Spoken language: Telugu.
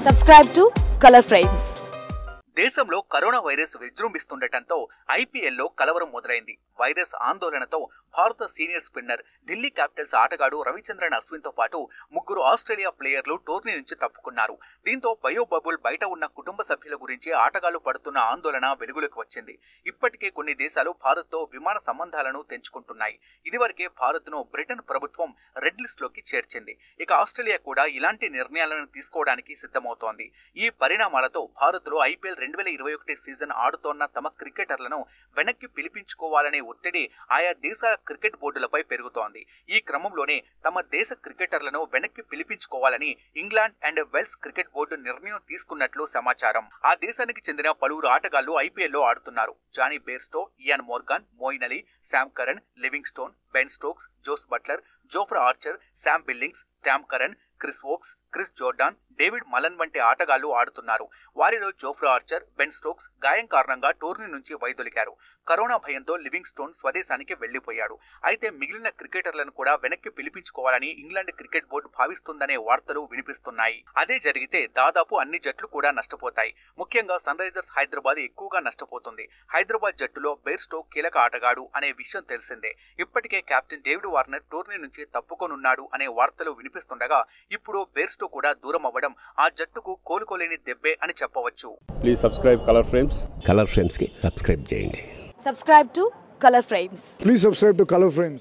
Subscribe to Color Frames. దేశంలో కరోనా వైరస్ విజృంభిస్తుండటంతో ఐపీఎల్లో కలవరం మొదలైంది వైరస్ ఆందోళనతో భారత సీనియర్ స్పిన్నర్ ఢిల్లీ క్యాపిటల్స్ ఆటగాడు రవిచంద్రన్ అశ్విన్ తో పాటు ముగ్గురు ఆస్ట్రేలియా ప్లేయర్లు టోర్నీ నుంచి తప్పుకున్నారు దీంతో బయో బబుల్ బయట ఉన్న కుటుంబ సభ్యుల గురించి ఆటగాళ్లు పడుతున్న ఆందోళన వెలుగులోకి వచ్చింది ఇప్పటికే కొన్ని దేశాలు భారత్తో విమాన సంబంధాలను తెంచుకుంటున్నాయి ఇదివరకే భారత్ను బ్రిటన్ ప్రభుత్వం రెడ్ లిస్ట్ లోకి చేర్చింది ఇక ఆస్ట్రేలియా కూడా ఇలాంటి నిర్ణయాలను తీసుకోవడానికి సిద్ధమవుతోంది ఈ పరిణామాలతో భారత్లో ఐపీఎల్ రెండు వేల ఇరవై ఒకటి సీజన్ ఆడుతోన్న తమ క్రికెటర్లను వెనక్కి పిలిపించుకోవాలనే ఒత్తిడి ఆయా దేశాల క్రికెట్ బోర్డులపై పెరుగుతోంది ఈ క్రమంలోనే తమ దేశ క్రికెటర్లను వెనక్కి పిలిపించుకోవాలని England and Wales cricket board నిర్ణయం తీసుకున్నట్లు సమాచారం ఆ దేశానికి చెందిన పలువురు ఆటగాళ్లు ఐపీఎల్ లో ఆడుతున్నారు Jonny Bairstow Eoin Morgan Moeen Ali Sam Curran Livingstone Ben Stokes Jos Buttler Jofra Archer Sam Billings Tom Curran Chris Woakes Chris Jordan Dawid Malan వంటి ఆటగాళ్లు ఆడుతున్నారు వారిలో జోఫ్రా ఆర్చర్ బెన్ స్టోక్స్ గాయం కారణంగా టోర్నీ నుంచి వైదొలిగారు కరోనా భయంతో లివింగ్ స్టోన్ స్వదేశానికి వెళ్లిపోయాడు అయితే మిగిలిన క్రికెటర్లను కూడా వెనక్కి పిలిపించుకోవాలని ఇంగ్లాండ్ క్రికెట్ బోర్డు భావిస్తుందనే వార్తలు వినిపిస్తున్నాయి అదే జరిగితే దాదాపు అన్ని జట్లు కూడా నష్టపోతాయి ముఖ్యంగా సన్ రైజర్స్ హైదరాబాద్ ఎక్కువగా నష్టపోతుంది హైదరాబాద్ జట్టులో బెయిర్స్టో కీలక ఆటగాడు అనే విషయం తెలిసిందే ఇప్పటికే కెప్టెన్ డేవిడ్ వార్నర్ టోర్నీ నుంచి తప్పుకొనున్నాడు అనే వార్తలు వినిపిస్తుండగా ఇప్పుడు బెయిర్స్టో కూడా దూరం అవ్వడం ఆ జట్టుకు కోలుకోలేని దెబ్బే అని చెప్పవచ్చు please subscribe colour frames colour ఫ్రేమ్స్కి సబ్స్క్రైబ్ చేయండి Subscribe to Color Frames. Please subscribe to Color Frames.